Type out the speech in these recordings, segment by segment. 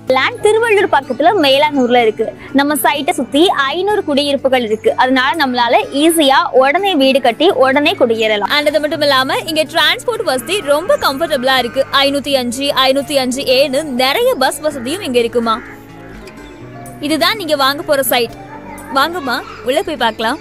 land Tiruvallur பக்கத்துல மேலானூர்ல இருக்கு நம்ம சைட்டை சுத்தி ஐநூறு குடியிருப்புகள் இருக்கு அதனால நம்மளால ஈஸியா உடனே வீடு கட்டி உடனே குடியேறலாம் அண்ட் அது மட்டும் இல்லாம இங்க டிரான்ஸ்போர்ட் வசதி ரொம்ப கம்ஃபர்டபுளா இருக்கு ஐநூத்தி அஞ்சு ஐநூத்தி அஞ்சு ஏன்னு நிறைய பஸ் வசதியும் இங்க இருக்குமா இதுதான் நீங்க வாங்க போற சைட் வாங்கம்மா உள்ள போய் பார்க்கலாம்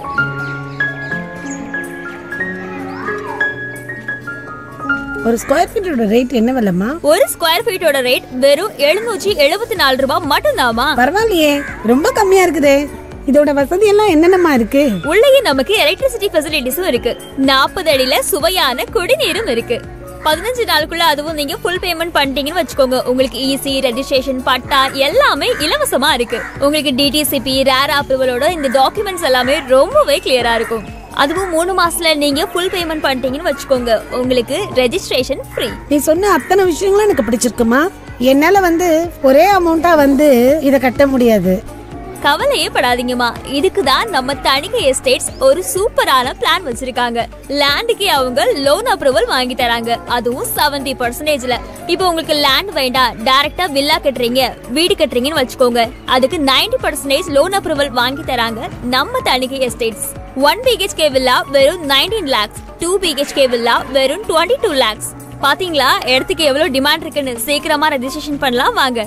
ஒரு ஸ்கொயர் ஃபீட்டோட ரேட் என்ன விலைம்மா ஒரு ஸ்கொயர் ஃபீட்டோட ரேட் வெறும் எழுநூற்றி எழுபத்தி நாலு ரூபாய் மட்டும்தாமா பரவாயில்லையே ரொம்ப கம்மியா இருக்குதே இதோட வசதி எல்லாம் என்னென்னமா இருக்கு உள்ளேயே நமக்கு எலக்ட்ரிசிட்டி ஃபெசிலிட்டிஸும் இருக்கு நாற்பது அடியில சுவையான குடிநீரும் இருக்கு பதினஞ்சு நாளுக்குள்ள அதுவும் நீங்க ஃபுல் பேமெண்ட் பண்ணிட்டீங்கன்னு வச்சுக்கோங்க உங்களுக்கு ஈசி ரெஜிஸ்ட்ரேஷன் பட்டா எல்லாமே இலவசமா இருக்கு உங்களுக்கு டிடிசிபி ரேர் அப்ரூவலோட இந்த டாக்குமெண்ட்ஸ் எல்லாமே ரொம்பவே கிளியரா இருக்கும் அதுவும் மூணு மாசத்துல நீங்க ஃபுல் பேமெண்ட் பண்ணிட்டீங்கன்னு வச்சுக்கோங்க உங்களுக்கு ரெஜிஸ்ட்ரேஷன் ஃப்ரீ நீ சொன்ன அத்தனை விஷயங்களும் எனக்கு பிடிச்சிருக்குமா என்னால வந்து ஒரே அமௌண்ட்டா வந்து இத கட்ட முடியாது கவலையே படாதீங்கம்மா இதுக்கு தான் நம்ம தணிகை எஸ்டேட்ஸ் ஒரு சூப்பரான பிளான் வச்சிருக்காங்க லேண்டுக்கு அவங்க லோன் அப்ரூவல் வாங்கி தராங்க அதுவும் செவன்டி பர்சன்டேஜ்ல இப்போ உங்களுக்கு லேண்ட் வேண்டாம் டைரக்டா வில்லா கட்டுறீங்க வீடு கட்டுறீங்கன்னு வச்சுக்கோங்க அதுக்கு 90% பர்சன்டேஜ் லோன் அப்ரூவல் வாங்கி தராங்க நம்ம Thanigai estates one BHK villa வெறும் nineteen lakhs two BHK villa வெறும் டுவெண்ட்டி டூ லேக்ஸ் பாத்தீங்களா இடத்துக்கு எவ்வளவு டிமாண்ட் இருக்குன்னு சீக்கிரமா ரெஜிஸ்ட்ரேஷன் பண்ணலாம் வாங்க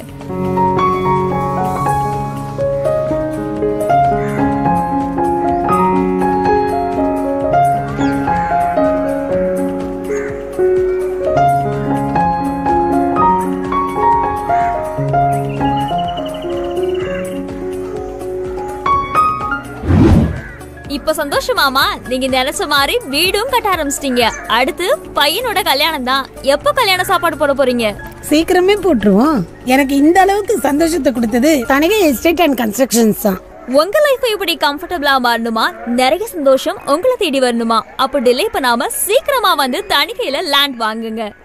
இப்ப சந்தோஷமாமா நீங்க நினைச்ச மாதிரி வீடும் கட்ட ஆரம்பிச்சிட்டீங்க அடுத்து பையனோட கல்யாணம் தான் எப்ப கல்யாண சாப்பாடு போட போறீங்க சீக்கிரமே போட்டுருவோம் எனக்கு இந்த அளவுக்கு சந்தோஷத்தை கொடுத்தது தனிகை எஸ்டேட் அண்ட் கன்ஸ்ட்ரக்ஷன்ஸ் தான் உங்க லைஃப் இப்படி கம்ஃபர்டபுளா மாறணுமா நிறைய சந்தோஷம் உங்களை தேடி வரணுமா அப்ப டிலே பண்ணாம சீக்கிரமா வந்து தணிக்கையில லேண்ட் வாங்குங்க